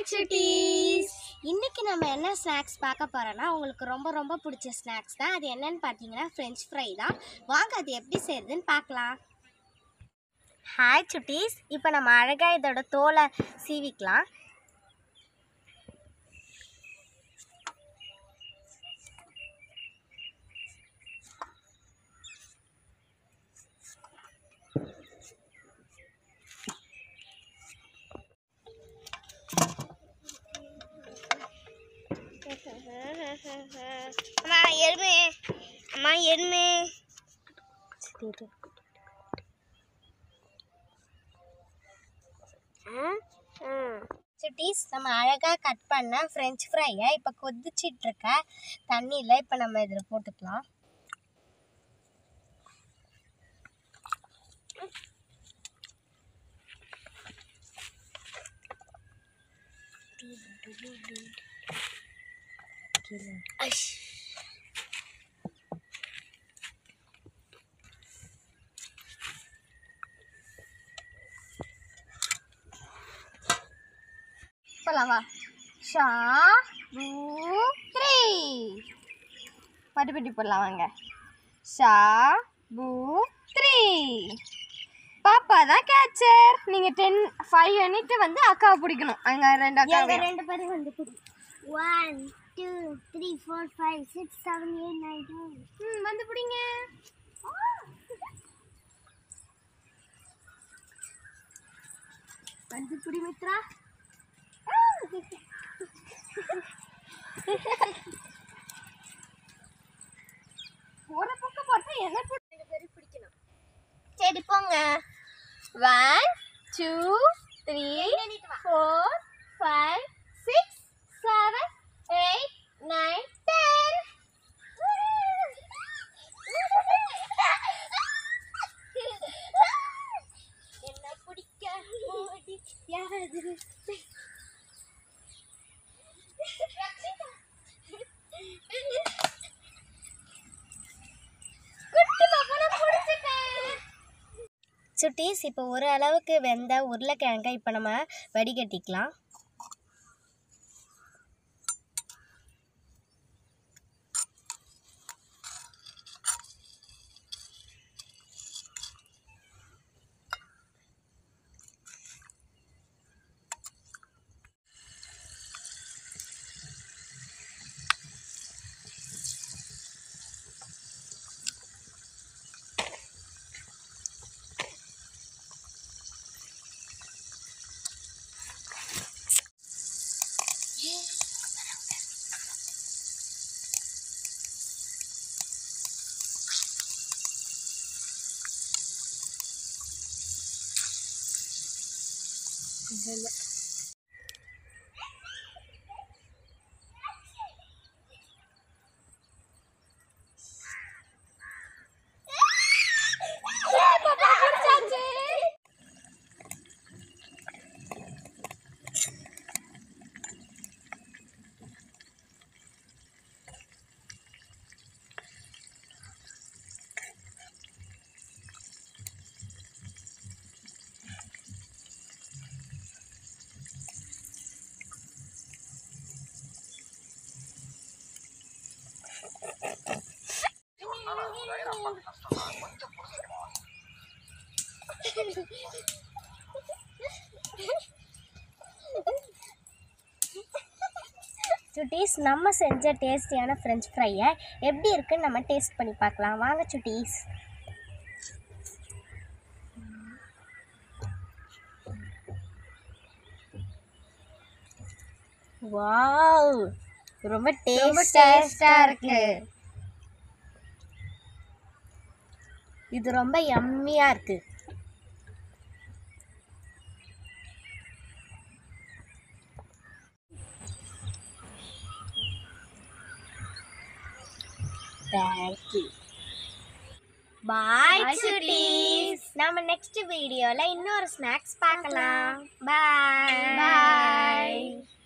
சுட்டீஸ் இன்னைக்கு நம்ம என்ன ஸ்நாக்ஸ் பார்க்க போறோம்னா உங்களுக்கு ரொம்ப ரொம்ப பிடிச்ச ஸ்நாக்ஸ் தான் அது என்னன்னு பார்த்தீங்கன்னா ஃப்ரெஞ்ச் ஃப்ரை தான் வாங்க அது எப்படி செய்யுதுன்னு பார்க்கலாம் ஹாய் சுட்டீஸ் இப்போ நம்ம அழகாக இதோட தோலை சீவிக்கலாம் அம்மா எருமை அம்மா எருமை சுட்டீஸ் நம்ம அழகாக கட் பண்ண ஃப்ரெஞ்ச் ஃப்ரையை இப்போ கொதிச்சிட்டு இருக்க தண்ணியில் இப்போ நம்ம இதில் போட்டுக்கலாம் போலாமா ஷா பூ த்ரீ பட்டு போடலாம் வாங்க ஷா பூ த்ரீ பாப்பா தான் கேச்சர் நீங்க டென் ஃபைவ் எண்ணிட்டு வந்து அக்காவை பிடிக்கணும் அங்க ரெண்டு அக்கா ரெண்டு பேரும் வந்து பிடி one two three four five six seven eight nine ten ம் வந்து பிடிங்க வந்து பிடி மித்ரா போற பக்கம் பார்த்தா என்ன ரெண்டு பேரும் பிடிக்கணும் சரி போங்க one two three four five six seven eight nine ten என்ன பிடிக்க ஓடி யாரு சுட்டீஸ் இப்போ ஒரு அளவுக்கு வெந்த உருளைக்கிழங்கை இப்போ நம்ம வடிகட்டிக்கலாம் சுட்டீஸ் நம்ம செஞ்ச டேஸ்டியான ஃப்ரெஞ்ச் ஃப்ரையை எப்படி இருக்குன்னு நம்ம டேஸ்ட் பண்ணி பார்க்கலாம் வாங்க சுட்டீஸ் வாவ் ரொம்ப டேஸ்டா இருக்கு இது ரொம்ப யம்மியா இருக்கு தேங்க்யூ பாய் சுட்டீஸ் நம்ம நெக்ஸ்ட் வீடியோல இன்னொரு ஸ்நாக்ஸ் பார்க்கலாம் பாய் பாய்